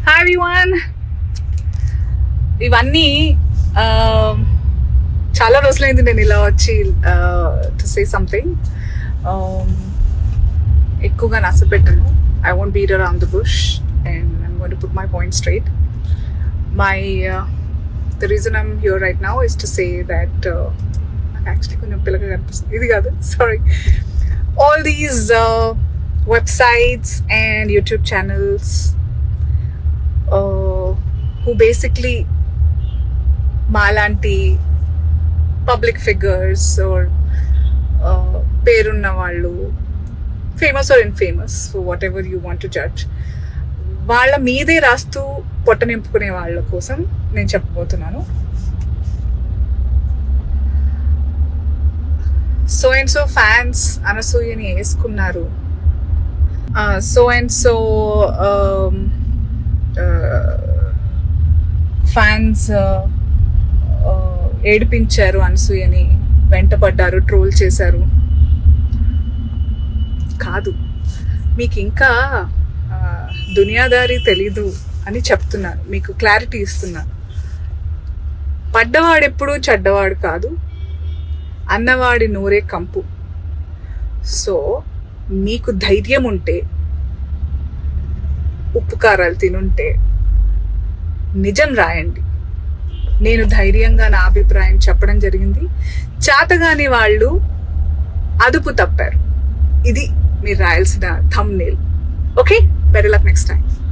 hi everyone ఇవన్నీ ఆ, చాలా రోజులైంది నేను ఇలా వచ్చి టు సే సంథింగ్ ఎక్కువగా నచ్చపెట్టను I won't beat around the bush and I'm gonna put my point straight my the reason I'm here right now is to say that నాకు యాక్చువల్లీ కొంచెం పిల్లగా కనిపిస్తుంది ఇది కాదు sorry all these websites and YouTube channels who basically మాలాంటి public figures or పేరున్న వాళ్ళు famous or infamous whatever you want to judge వాళ్ళ మీదే రాస్తూ పొట్ట నింపుకునే వాళ్ళ కోసం నేను చెప్పబోతున్నాను సో అండ్ సో ఫ్యాన్స్ అనసూయని వేసుకున్నారు సో అండ్ సో ఫ్యాన్స్ ఏడిపించారు అనసూయని వెంటపడ్డారు ట్రోల్ చేశారు కాదు మీకు ఇంకా ఆ, దునియాదారి తెలీదు అని చెప్తున్నాను మీకు క్లారిటీ ఇస్తున్నాను పడ్డవాడెప్పుడు చెడ్డవాడు కాదు అన్నవాడి నూరే కంపు సో మీకు ధైర్యం ఉంటే ఉప్పు కారాలు తినుంటే నిజం రాయండి నేను ధైర్యంగా నా అభిప్రాయం చెప్పడం జరిగింది చేతగాని వాళ్ళు అదుపు తప్పారు ఇది మీరు రాయాల్సిన thumbnail okay very luck next time